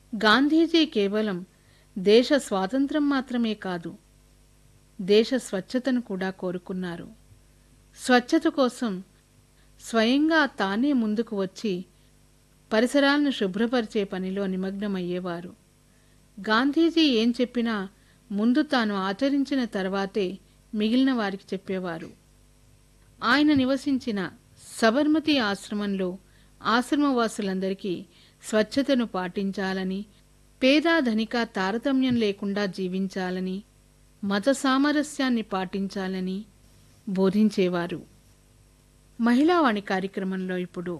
గాంధీజీ కేవలం దేశ స్వాతంత్రం మాత్రమే కాదు దేశ స్వచ్ఛతను కూడా కోరుకున్నారు స్వచ్ఛత కోసం స్వయంగా తానే ముందుకు వచ్చి పరిసరాలను శుభ్రపరిచే పనిలో నిమగ్నమయ్యేవారు గాంధీజీ ఏం చెప్పినా ముందు తాను ఆచరించిన తర్వాతే మిగిలిన వారికి చెప్పేవారు ఆయన నివసించిన సబర్మతి ఆశ్రమంలో ఆశ్రమవాసులందరికీ స్వచ్ఛతను పాటించాలని పేద ధనిక తారతమ్యం లేకుండా జీవించాలని మత సామరస్యాన్ని పాటించాలని బోధించేవారు మహిళావాణి కార్యక్రమంలో ఇప్పుడు